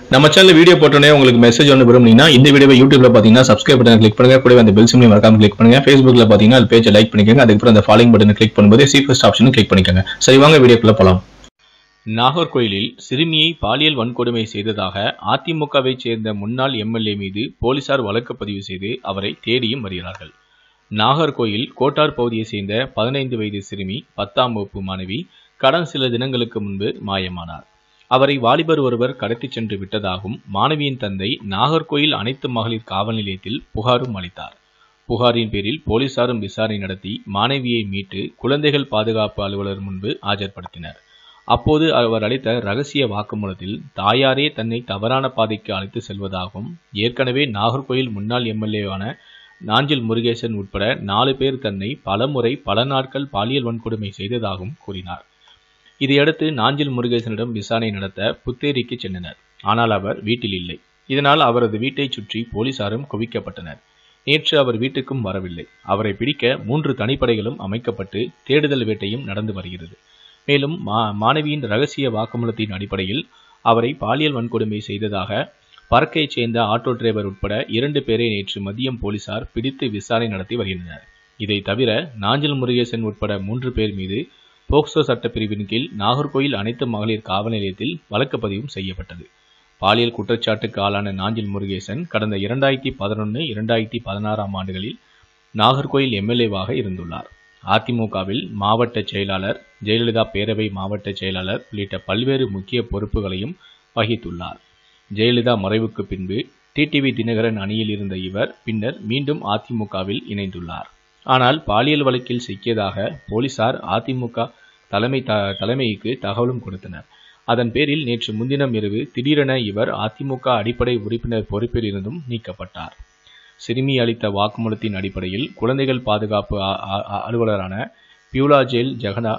நம்ம channel video போட்டோன்னே உங்களுக்கு மெசேஜ் ஒன்று விரும்புனீங்கன்னா இந்த வீடியோவை யூடியூப்ல பார்த்தீங்கன்னா சப்ஸ்கிரைப் பட்டன் கிளிக் பண்ணுங்க கூடவே அந்த பெல் சிம்லையும் மறக்காம கிளிக் பண்ணுங்க ஃபேஸ்புக்ல பார்த்தீங்கன்னா அது பேஜை லைக் பண்ணிக்கோங்க அதுக்கப்புறம் அந்த ஃபாலோயிங் பட்டனை கிளிக் பண்ணும்போது சி ஃபர்ஸ்ட் ஆப்ஷனும் கிளிக் பண்ணிக்கோங்க சரி வாங்க வீடியோக்குள்ள போலாம் நாகர்கோயிலில் சிறுமியை பாலியல் வன்கொடுமை செய்ததாக அதிமுகவைச் சேர்ந்த முன்னாள் எம்எல்ஏ மீது போலீசார் வழக்கு பதிவு செய்து அவரை தேடியும் வருகிறார்கள் நாகர்கோயில் கோட்டார் பகுதியைச் சேர்ந்த பதினைந்து வயது சிறுமி பத்தாம் வகுப்பு மாணவி கடந்த சில தினங்களுக்கு முன்பு மாயமானார் அவரை வாலிபர் ஒருவர் கடத்திச் சென்று விட்டதாகவும் மாணவியின் தந்தை நாகர்கோயில் அனைத்து மகளிர் காவல் நிலையத்தில் புகாரும் அளித்தார் புகாரின் பேரில் போலீசாரும் விசாரணை நடத்தி மாணவியை மீட்டு குழந்தைகள் பாதுகாப்பு அலுவலர் முன்பு ஆஜர்படுத்தினர் அப்போது அவர் அளித்த ரகசிய வாக்குமூலத்தில் தாயாரே தன்னை தவறான பாதைக்கு அழைத்து செல்வதாகவும் ஏற்கனவே நாகர்கோயில் முன்னாள் எம்எல்ஏவான நாஞ்சில் முருகேசன் உட்பட நாலு பேர் தன்னை பலமுறை பல நாட்கள் பாலியல் வன்கொடுமை செய்ததாகவும் கூறினார் இதையடுத்து நாஞ்சில் முருகேசனிடம் விசாரணை நடத்த புத்தேரிக்கு சென்றனர் ஆனால் அவர் வீட்டில் இல்லை இதனால் அவரது வீட்டைச் சுற்றி போலீசாரும் குவிக்கப்பட்டனர் நேற்று அவர் வீட்டுக்கும் வரவில்லை அவரை பிடிக்க மூன்று தனிப்படைகளும் அமைக்கப்பட்டு தேடுதல் வேட்டையும் நடந்து வருகிறது மேலும் மா மாணவியின் ரகசிய வாக்குமூலத்தின் அடிப்படையில் அவரை பாலியல் வன்கொடுமை செய்ததாக பறக்கையைச் சேர்ந்த ஆட்டோ டிரைவர் உட்பட இரண்டு பேரை நேற்று மதியம் போலீசார் பிடித்து விசாரணை நடத்தி வருகின்றனர் இதை தவிர நாஞ்சில் முருகேசன் உட்பட மூன்று பேர் மீது போக்சோ சட்டப்பிரிவின் கீழ் நாகர்கோயில் அனைத்து மகளிர் காவல் நிலையத்தில் வழக்கு பதிவும் செய்யப்பட்டது பாலியல் குற்றச்சாட்டுக்கு ஆளான நாஞ்சில் முருகேசன் கடந்த இரண்டாயிரத்தி பதினொன்று இரண்டாயிரத்தி பதினாறாம் ஆண்டுகளில் நாகர்கோயில் எம்எல்ஏவாக இருந்துள்ளார் அதிமுகவில் மாவட்ட செயலாளர் ஜெயலலிதா பேரவை மாவட்ட செயலாளர் உள்ளிட்ட பல்வேறு முக்கிய பொறுப்புகளையும் வகித்துள்ளார் ஜெயலலிதா மறைவுக்கு பின்பு டிடிவி தினகரன் அணியில் இருந்த இவர் பின்னர் மீண்டும் அதிமுகவில் இணைந்துள்ளார் ஆனால் பாலியல் வழக்கில் சிக்கியதாக போலீசார் அதிமுக தலைமை த தலைமைக்கு தகவலும் கொடுத்தனர் அதன் பேரில் நேற்று முன்தினம் இரவு திடீரென இவர் அதிமுக அடிப்படை உறுப்பினர் பொறுப்பில் இருந்தும் நீக்கப்பட்டார் சிறுமி அளித்த வாக்குமூலத்தின் அடிப்படையில் குழந்தைகள் பாதுகாப்பு அலுவலரான பியூலா ஜெயில் ஜெகனா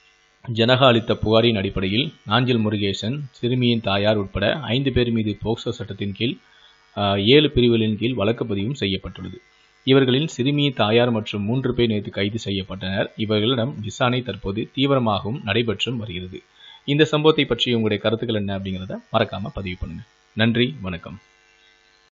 ஜனகா அளித்த புகாரின் அடிப்படையில் நாஞ்சில் முருகேசன் சிறுமியின் தாயார் உட்பட ஐந்து பேர் மீது போக்சோ சட்டத்தின் கீழ் ஏழு பிரிவுகளின் கீழ் வழக்கு பதிவும் செய்யப்பட்டுள்ளது இவர்களில் சிறுமியின் தாயார் மற்றும் மூன்று பேர் நேற்று கைது செய்யப்பட்டனர் இவர்களிடம் விசாரணை தற்போது தீவிரமாகவும் நடைபெற்றும் வருகிறது இந்த சம்பவத்தை பற்றி உங்களுடைய கருத்துக்கள் என்ன அப்படிங்கிறத மறக்காம பதிவு பண்ணுங்க நன்றி வணக்கம்